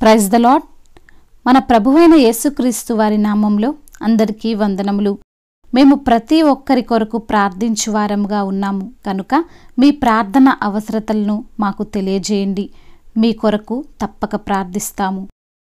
praise the lord మన ప్రభువైన యేసుక్రీస్తు వారి నామంలో అందరికీ వందనములు మేము ప్రతి ఒక్కరి కొరకు ప్రార్థించు వారముగా ఉన్నాము కనుక మీ ప్రార్థన అవసరతలను మాకు తెలియజేయండి మీ కొరకు తప్పక ప్రార్థిస్తాము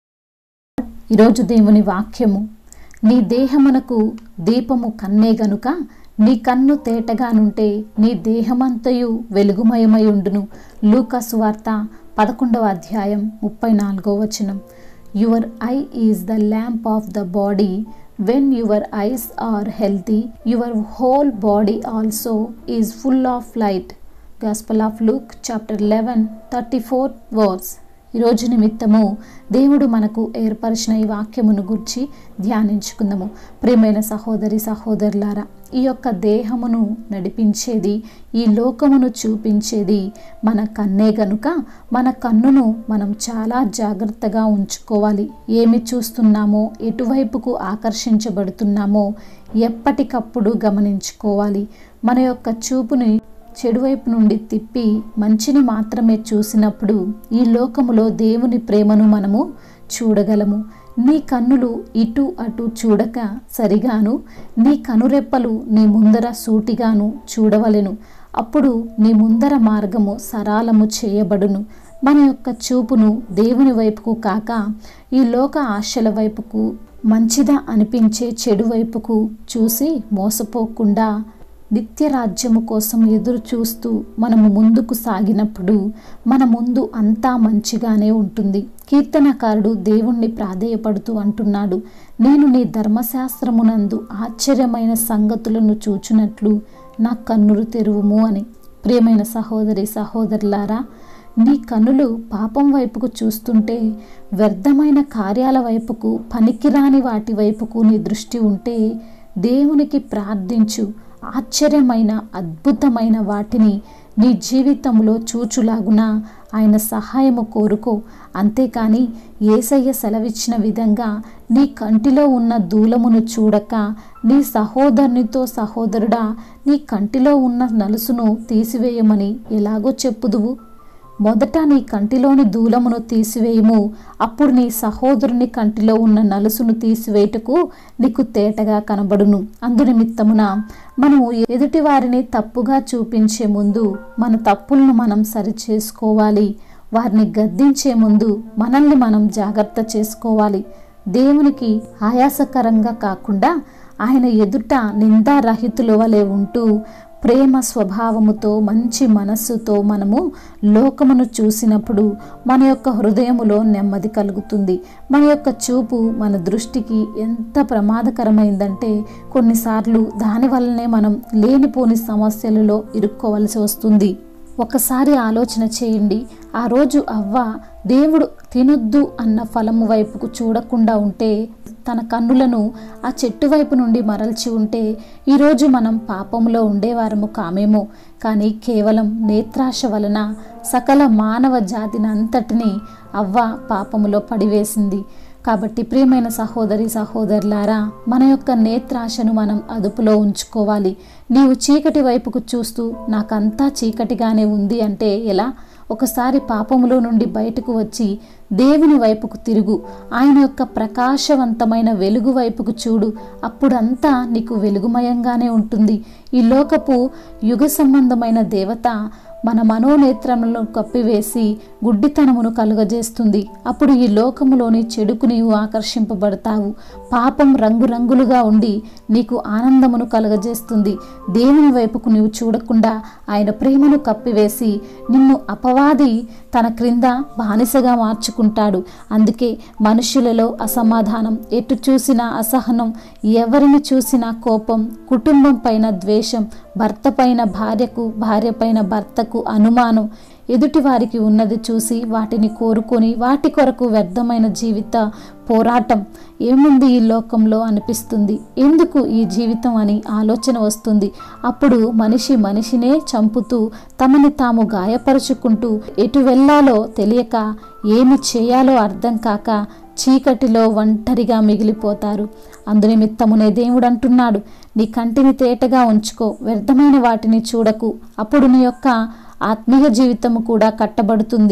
ఈరోజు దేవుని వాక్యము నీ దేహమునకు దీపము కన్నే గనుక నీ కన్ను తేటగానుంటే నీ దేహమంతయు వెలుగుమయమై ఉండును లూకాసు వార్త పదకొండవ అధ్యాయం ముప్పై నాలుగో వచనం your eye is the lamp of the body when your eyes are healthy your whole body also is full of light gospel of Luke chapter eleven thirty four words ఈరోజు నిమిత్తము దేవుడు మనకు ఏర్పరిచిన ఈ వాక్యమును గుర్చి ధ్యానించుకుందాము ప్రియమైన సహోదరి సహోదరులారా ఈ యొక్క దేహమును నడిపించేది ఈ లోకమును చూపించేది మన కన్నే గనుక మన కన్నును మనం చాలా జాగ్రత్తగా ఉంచుకోవాలి ఏమి చూస్తున్నామో ఎటువైపుకు ఆకర్షించబడుతున్నామో ఎప్పటికప్పుడు గమనించుకోవాలి మన యొక్క చూపుని చెడువైపు నుండి తిప్పి మంచిని మాత్రమే చూసినప్పుడు ఈ లోకములో దేవుని ప్రేమను మనము చూడగలము నీ కన్నులు ఇటు అటు చూడక సరిగాను నీ కనురెప్పలు నీ ముందర సూటిగాను చూడవలెను అప్పుడు నీ ముందర మార్గము సరాలము చేయబడును మన యొక్క చూపును దేవుని వైపుకు కాక ఈ లోక ఆశల వైపుకు మంచిదా అనిపించే చెడు వైపుకు చూసి మోసపోకుండా నిత్య రాజ్యము కోసం ఎదురు చూస్తూ మనము ముందుకు సాగినప్పుడు మన ముందు అంతా మంచిగానే ఉంటుంది కీర్తనకారుడు దేవుణ్ణి ప్రాధేయపడుతూ అంటున్నాడు నేను నీ ధర్మశాస్త్రమునందు ఆశ్చర్యమైన సంగతులను చూచునట్లు నా కన్నులు తెరువుము అని ప్రియమైన సహోదరి సహోదరులారా నీ కనులు పాపం వైపుకు చూస్తుంటే వ్యర్థమైన కార్యాల వైపుకు పనికిరాని వాటి వైపుకు నీ దృష్టి ఉంటే దేవునికి ప్రార్థించు ఆశ్చర్యమైన అద్భుతమైన వాటిని నీ జీవితంలో చూచులాగున ఆయన సహాయము కోరుకో అంతేకాని ఏసయ్య సెలవిచ్చిన విధంగా నీ కంటిలో ఉన్న దూలమును చూడక నీ సహోదరునితో సహోదరుడా నీ కంటిలో ఉన్న నలుసును తీసివేయమని ఎలాగో చెప్పుదువు మొదట నీ కంటిలోని దూలమును తీసివేయము అప్పుడు నీ సహోదరుని కంటిలో ఉన్న నలుసును తీసివేయటకు నీకు తేటగా కనబడును అందునిమిత్తమున మనము ఎదుటి వారిని తప్పుగా చూపించే ముందు మన తప్పులను మనం సరిచేసుకోవాలి వారిని గద్దించే ముందు మనల్ని మనం జాగ్రత్త చేసుకోవాలి దేవునికి ఆయాసకరంగా కాకుండా ఆయన ఎదుట నిందారహితుల వలె ఉంటూ ప్రేమ స్వభావముతో మంచి మనస్సుతో మనము లోకమును చూసినప్పుడు మన యొక్క హృదయములో నెమ్మది కలుగుతుంది మన యొక్క చూపు మన దృష్టికి ఎంత ప్రమాదకరమైందంటే కొన్నిసార్లు దాని వల్లనే మనం లేనిపోని సమస్యలలో ఇరుక్కోవలసి వస్తుంది ఒకసారి ఆలోచన చేయండి ఆ రోజు అవ్వ దేవుడు తినొద్దు అన్న ఫలము వైపుకు చూడకుండా ఉంటే తన కన్నులను ఆ చెట్టు వైపు నుండి మరల్చి ఉంటే ఈరోజు మనం పాపంలో ఉండేవారము కామేమో కానీ కేవలం నేత్రాశ వలన సకల మానవ జాతిని అంతటిని అవ్వ పాపములో పడివేసింది కాబట్టి ప్రియమైన సహోదరి సహోదరులారా మన యొక్క నేత్రాశను మనం అదుపులో ఉంచుకోవాలి నీవు చీకటి వైపుకు చూస్తూ నాకంతా చీకటిగానే ఉంది అంటే ఎలా ఒకసారి పాపములో నుండి బయటకు వచ్చి దేవుని వైపుకు తిరుగు ఆయన యొక్క ప్రకాశవంతమైన వెలుగు వైపుకు చూడు అప్పుడంతా నీకు వెలుగుమయంగానే ఉంటుంది ఈ లోకపు యుగ సంబంధమైన దేవత మన మనోనేత్రములను కప్పివేసి గుడ్డితనమును కలుగజేస్తుంది అప్పుడు ఈ లోకములోని చెడుకు నీవు ఆకర్షింపబడతావు పాపం రంగురంగులుగా ఉండి నీకు ఆనందమును కలుగజేస్తుంది దేవుని వైపుకు నీవు చూడకుండా ఆయన ప్రేమను కప్పివేసి నిన్ను అపవాది తన క్రింద బానిసగా మార్చుకుంటాడు అందుకే మనుషులలో అసమాధానం ఎటు చూసినా అసహనం ఎవరిని చూసినా కోపం కుటుంబం పైన ద్వేషం భర్త పైన భార్యకు భార్య పైన భర్తకు అనుమానం ఎదుటి వారికి ఉన్నది చూసి వాటిని కోరుకొని వాటి కొరకు వ్యర్థమైన జీవిత పోరాటం ఏముంది ఈ లోకంలో అనిపిస్తుంది ఎందుకు ఈ జీవితం అని ఆలోచన వస్తుంది అప్పుడు మనిషి మనిషినే చంపుతూ తమని తాము గాయపరుచుకుంటూ ఎటు వెళ్ళాలో తెలియక ఏమి చేయాలో అర్థం కాక చీకటిలో ఒంటరిగా మిగిలిపోతారు అందునిమిత్తమునే దేవుడు అంటున్నాడు నీ కంటిని తేటగా ఉంచుకో వ్యర్థమైన వాటిని చూడకు అప్పుడు నీ యొక్క ఆత్మీయ జీవితము కూడా కట్టబడుతుంది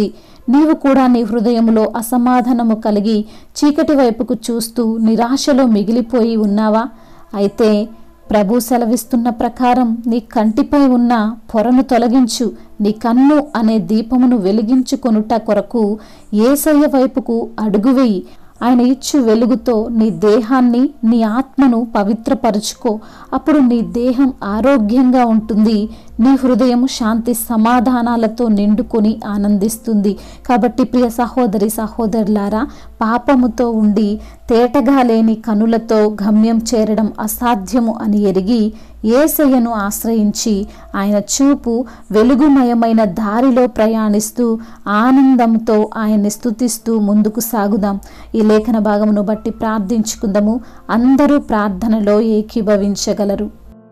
నీవు కూడా నీ హృదయములో అసమాధానము కలిగి చీకటి వైపుకు చూస్తూ నిరాశలో మిగిలిపోయి ఉన్నావా అయితే ప్రభు సెలవిస్తున్న ప్రకారం నీ కంటిపై ఉన్న పొరను తొలగించు నీ కన్ను అనే దీపమును వెలిగించుకొనుట కొరకు ఏసయ్య వైపుకు అడుగువేయి ఆయన ఇచ్చు వెలుగుతో నీ దేహాన్ని నీ ఆత్మను పవిత్రపరుచుకో అప్పుడు నీ దేహం ఆరోగ్యంగా ఉంటుంది నీ హృదయం శాంతి సమాధానాలతో నిండుకొని ఆనందిస్తుంది కాబట్టి ప్రియ సహోదరి సహోదరులారా పాపముతో ఉండి తేటగా లేని కనులతో గమ్యం చేరడం అసాధ్యము అని ఎరిగి ఏసయ్యను ఆశ్రయించి ఆయన చూపు వెలుగుమయమైన దారిలో ప్రయాణిస్తూ ఆనందంతో ఆయన్ని స్తుతిస్తూ ముందుకు సాగుదాం ఈ లేఖన భాగమును బట్టి ప్రార్థించుకుందాము అందరూ ప్రార్థనలో ఏకీభవించగలరు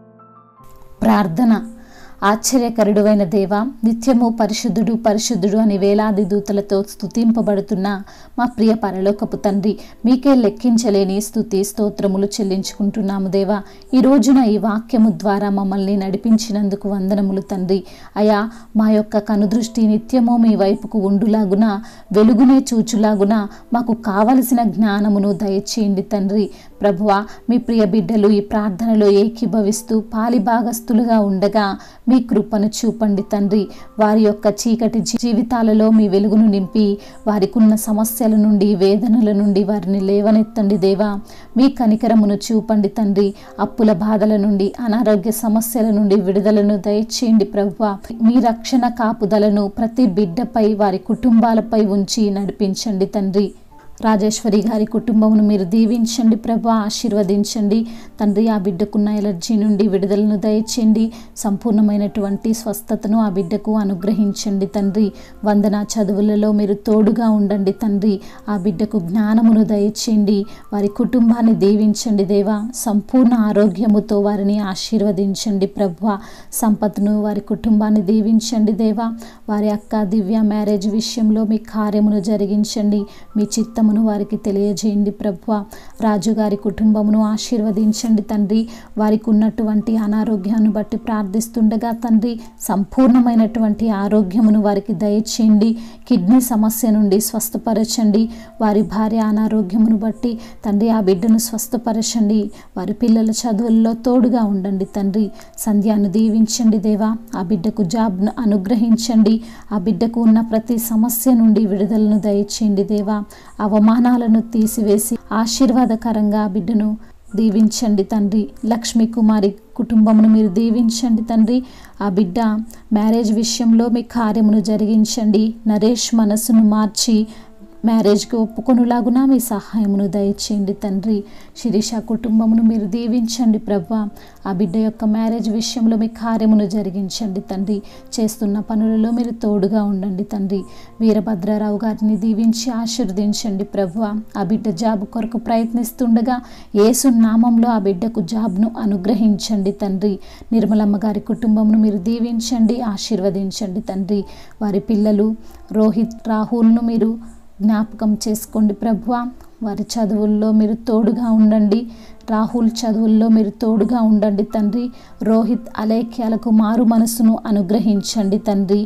ప్రార్థన ఆశ్చర్యకరుడువైన దేవ నిత్యము పరిశుద్ధుడు పరిశుద్ధుడు అని వేలాది దూతలతో స్తుతింపబడుతున్న మా ప్రియ పరలోకపు తండ్రి మీకే లెక్కించలేని స్తుతి స్తోత్రములు చెల్లించుకుంటున్నాము దేవా ఈ రోజున ఈ వాక్యము ద్వారా మమ్మల్ని నడిపించినందుకు వందనములు తండ్రి అయా మా యొక్క కనుదృష్టి నిత్యము మీ వైపుకు ఉండులాగున వెలుగునే చూచులాగున మాకు కావలసిన జ్ఞానమును దయచేయండి తండ్రి ప్రభువా మీ ప్రియ బిడ్డలు ఈ ప్రార్థనలో ఏకీభవిస్తూ పాలిభాగస్తులుగా ఉండగా మీ కృపను చూపండి తండ్రి వారి యొక్క చీకటి జీవితాలలో మీ వెలుగును నింపి వారికున్న సమస్యల నుండి వేదనల నుండి వారిని లేవనెత్తండి దేవా మీ కనికరమును చూపండి తండ్రి అప్పుల బాధల నుండి అనారోగ్య సమస్యల నుండి విడుదలను దయచేయండి ప్రభువా మీ రక్షణ కాపుదలను ప్రతి బిడ్డపై వారి కుటుంబాలపై ఉంచి నడిపించండి తండ్రి రాజేశ్వరి గారి కుటుంబమును మీరు దీవించండి ప్రభా ఆశీర్వదించండి తండ్రి ఆ బిడ్డకున్న ఎలర్జీ నుండి విడుదలను దయచేయండి సంపూర్ణమైనటువంటి స్వస్థతను ఆ బిడ్డకు అనుగ్రహించండి తండ్రి వందన చదువులలో మీరు తోడుగా ఉండండి తండ్రి ఆ బిడ్డకు జ్ఞానమును దయచేయండి వారి కుటుంబాన్ని దీవించండి దేవా సంపూర్ణ ఆరోగ్యముతో వారిని ఆశీర్వదించండి ప్రభా సంపత్ను వారి కుటుంబాన్ని దీవించండి దేవా వారి అక్క దివ్య మ్యారేజ్ విషయంలో మీ కార్యమును జరిగించండి మీ చిత్తమును వారికి తెలియజేయండి ప్రభు రాజుగారి కుటుంబమును ఆశీర్వదించండి తండ్రి వారికి ఉన్నటువంటి అనారోగ్యాన్ని బట్టి ప్రార్థిస్తుండగా తండ్రి సంపూర్ణమైనటువంటి ఆరోగ్యమును వారికి దయచేయండి కిడ్నీ సమస్య నుండి స్వస్థపరచండి వారి భార్య అనారోగ్యమును బట్టి తండ్రి ఆ బిడ్డను స్వస్థపరచండి వారి పిల్లల చదువుల్లో తోడుగా ఉండండి తండ్రి సంధ్యాన్ని దీవించండి దేవా ఆ బిడ్డకు జాబ్ను అనుగ్రహించండి ఆ బిడ్డకు ఉన్న ప్రతి సమస్య నుండి విడుదలను దయచేయండి దేవా అవమానాలను తీసివేసి ఆశీర్వాదకరంగా ఆ బిడ్డను దీవించండి తండ్రి లక్ష్మీ కుమారి కుటుంబమును మీరు దీవించండి తండ్రి ఆ బిడ్డ మ్యారేజ్ విషయంలో మీ కార్యమును జరిగించండి నరేష్ మనసును మార్చి మ్యారేజ్కి ఒప్పుకొనులాగున మీ సహాయమును దయచేయండి తండ్రి శిరీష కుటుంబమును మీరు దీవించండి ప్రభా ఆ బిడ్డ యొక్క మ్యారేజ్ విషయంలో మీ కార్యమును జరిగించండి తండ్రి చేస్తున్న పనులలో మీరు తోడుగా ఉండండి తండ్రి వీరభద్రారావు గారిని దీవించి ఆశీర్వదించండి ప్రభు ఆ బిడ్డ జాబ్ కొరకు ప్రయత్నిస్తుండగా యేసు నామంలో ఆ బిడ్డకు జాబ్ను అనుగ్రహించండి తండ్రి నిర్మలమ్మ గారి కుటుంబమును మీరు దీవించండి ఆశీర్వదించండి తండ్రి వారి పిల్లలు రోహిత్ రాహుల్ను మీరు జ్ఞాపకం చేసుకోండి ప్రభువ వారి చదువుల్లో మీరు తోడుగా ఉండండి రాహుల్ చదువుల్లో మీరు తోడుగా ఉండండి తండ్రి రోహిత్ అలేఖ్యాలకు మారు మనసును అనుగ్రహించండి తండ్రి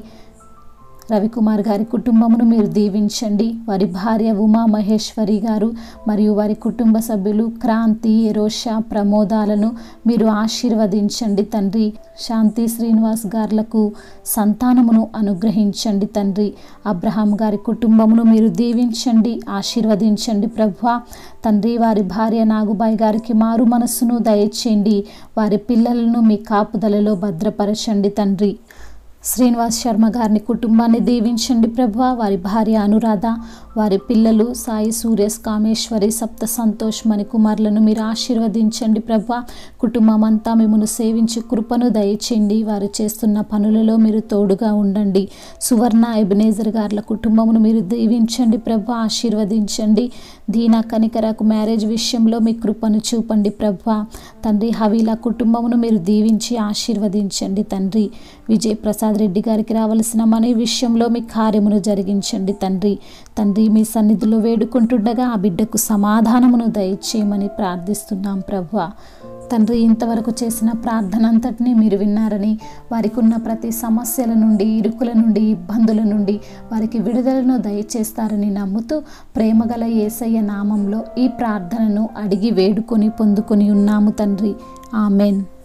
రవికుమార్ గారి కుటుంబమును మీరు దీవించండి వారి భార్య ఉమా మహేశ్వరి గారు మరియు వారి కుటుంబ సభ్యులు క్రాంతి ఎరోష ప్రమోదాలను మీరు ఆశీర్వదించండి తండ్రి శాంతి శ్రీనివాస్ గారులకు సంతానమును అనుగ్రహించండి తండ్రి అబ్రహాం గారి కుటుంబమును మీరు దీవించండి ఆశీర్వదించండి ప్రభు తండ్రి వారి భార్య నాగుబాయి గారికి మారు మనస్సును దయచేయండి వారి పిల్లలను మీ కాపుదలలో భద్రపరచండి తండ్రి శ్రీనివాస్ శర్మ గారిని కుటుంబాన్ని దీవించండి ప్రభు వారి భార్య అనురాధ వారి పిల్లలు సాయి సూర్యస్ కామేశ్వరి సప్త సంతోష్ మణికుమార్లను మీరు ఆశీర్వదించండి ప్రభు కుటుంబం అంతా మిమ్మల్ని సేవించి కృపను దయచేయండి వారు చేస్తున్న పనులలో మీరు తోడుగా ఉండండి సువర్ణ ఎబినేజర్ గార్ల కుటుంబమును మీరు దీవించండి ప్రభు ఆశీర్వదించండి దీనా కనికరకు మ్యారేజ్ విషయంలో మీ కృపను చూపండి ప్రభు తండ్రి హవీలా కుటుంబమును మీరు దీవించి ఆశీర్వదించండి తండ్రి విజయ్ ప్రసాద్ రెడ్డి గారికి రావలసిన మనీ విషయంలో మీ కార్యమును జరిగించండి తండ్రి తండ్రి మీ సన్నిధిలో వేడుకుంటుండగా ఆ బిడ్డకు సమాధానమును దయచేయమని ప్రార్థిస్తున్నాం ప్రభు తండ్రి ఇంతవరకు చేసిన ప్రార్థన అంతటినీ మీరు విన్నారని వారికి ఉన్న ప్రతి సమస్యల నుండి ఇరుకుల నుండి ఇబ్బందుల నుండి వారికి విడుదలను దయచేస్తారని నమ్ముతూ ప్రేమగల యేసయ్య నామంలో ఈ ప్రార్థనను అడిగి వేడుకొని పొందుకొని ఉన్నాము తండ్రి ఆమెన్